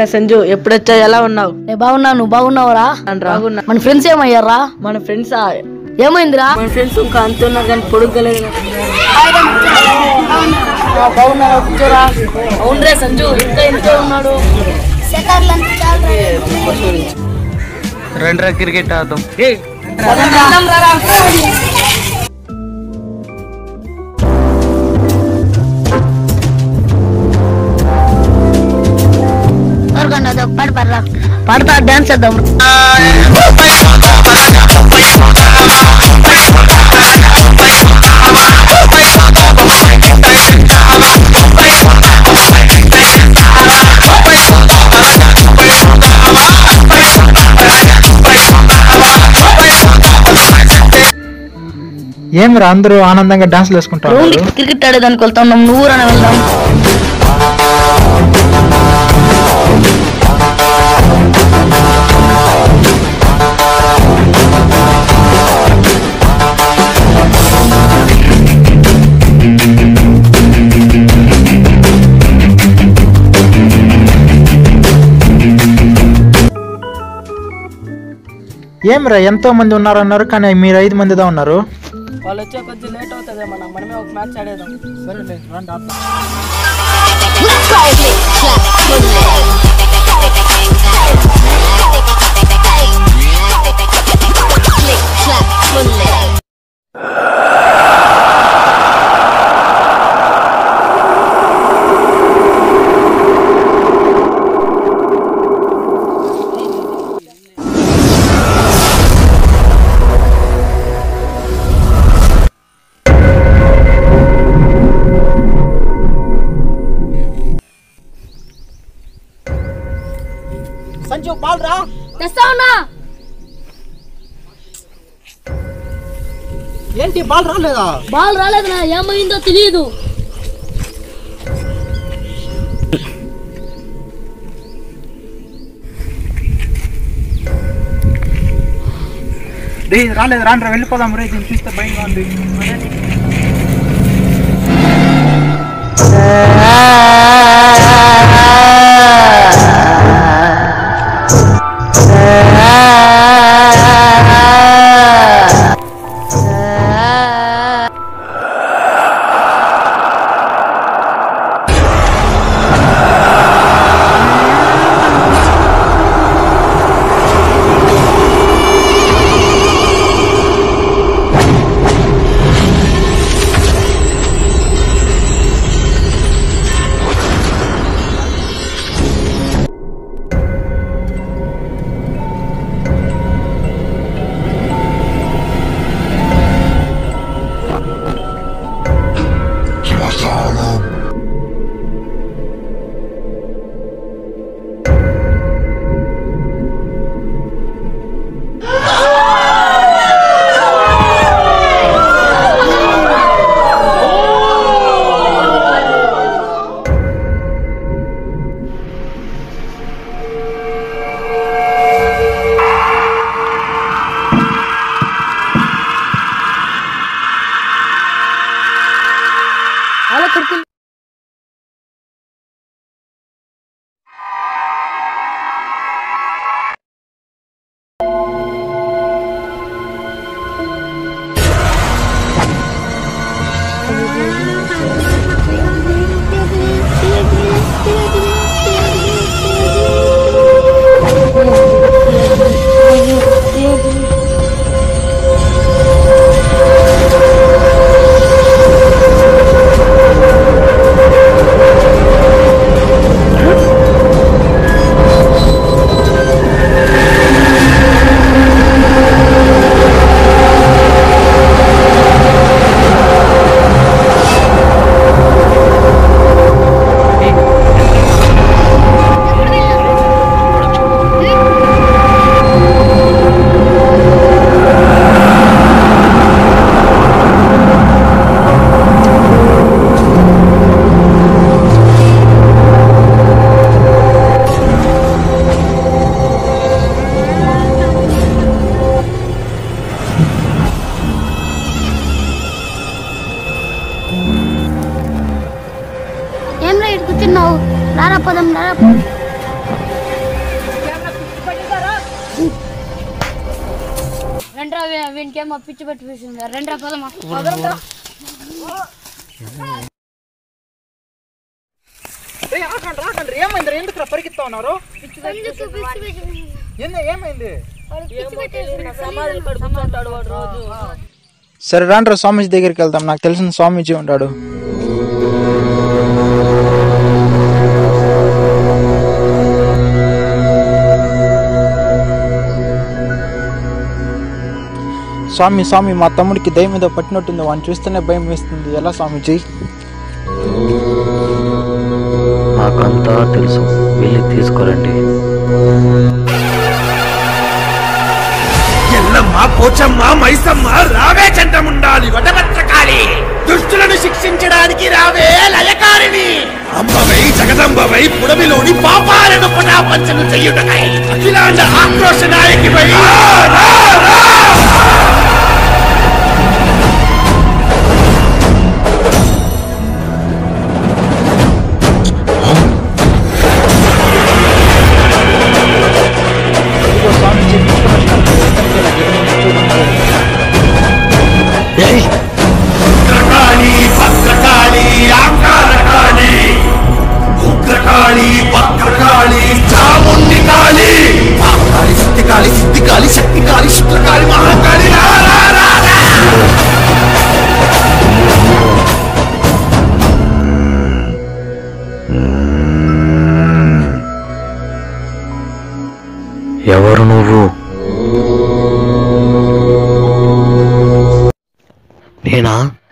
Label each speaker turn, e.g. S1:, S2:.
S1: రే సంజు ఎప్పుడొచ్చా ఎలా ఉన్నావు
S2: నేను బాగున్నా నువ్వు బాగున్నావురా
S1: బాగున్నా
S2: మన ఫ్రెండ్స్ ఏమయ్యారా
S1: మన ఫ్రెండ్స్
S2: ఏమైందిరా
S1: మన ఫ్రెండ్స్ ఇంకా అంతున్నా కానీ పొడుగలేదు
S2: బాగున్నారా కూర్చోరా అవునరే సంజు ఇంకా ఇంతే ఉన్నాడు
S3: రండ్రా క్రికెట్ ఆడదాం
S2: పడతా డాన్స్ చేద్దాం
S4: ఏమిరా అందరూ ఆనందంగా డాన్స్లు వేసుకుంటారు
S2: రౌండ్ క్రికెట్ ఆడేదానికి వెళ్తా ఉన్నాం నువ్వు రాని వెళ్దాం
S4: ఏమిరా ఎంతో మంది ఉన్నారన్నారు కానీ మీరు ఐదు మందిదా ఉన్నారు
S1: వాళ్ళు వచ్చే కొద్ది లేట్ అవుతుంది మనం మనమే ఒక మ్యాచ్ ఆడేదాం
S4: సరే రండి ఆడదాం. సంజు బాల్ రా
S2: తెస్తా ఉన్నా
S4: ఏంటి బాల్ రాలేదా
S2: బాల్ రాలేదు నా ఏమైందో తెలియదు
S4: రే రాలేదు రాండ్రా వెళ్ళిపోదాం రే దీన్ని చూస్తే భయంగా ఉంది
S3: వీనికేమో పిచ్చి పట్టి కూర్చుంది రెండు పదమా
S4: ఏమైంది ఎందుకు పరిగెత్తా ఉన్నారు ఏమైంది
S1: సమాధులు ఇక్కడ కూర్చుంటాడు వాడు రోజు
S4: సరే రాండ్రా స్వామీజీ దగ్గరికి వెళ్దాం నాకు తెలిసిన స్వామీజీ ఉంటాడు స్వామి స్వామి మా తమ్ముడికి దయ మీద పట్టినట్టుంది వాడిని చూస్తేనే భయం వేస్తుంది ఎలా స్వామీజీ
S5: నాకంతా తెలుసు వెళ్ళి తీసుకురండి
S6: ఎల్లమ్మ పోచమ్మ మైసమ్మ రావే చంటముండాలి వటవచ్చకాలి దుష్టులను శిక్షించడానికి రావే లయకారిణి అంబవై జగదంబవై పుడమిలోని పాపాలను పటాపంచను చెయ్యుటకై అఖిలాండ ఆక్రోశ నాయకివై
S4: ఇదిగో స్వామీజీ
S6: భద్రకాళి భద్రకాళి ఆకారకాళి ఉగ్రకాళి భద్రకాళి చాముండి కాళి మహాకాళి సిద్ధికాళి సిద్ధికాళి శక్తికాళి శుక్రకాళి మహాకాళి రా, రా, రా, రా.
S5: ఎవరు నువ్వు నేనా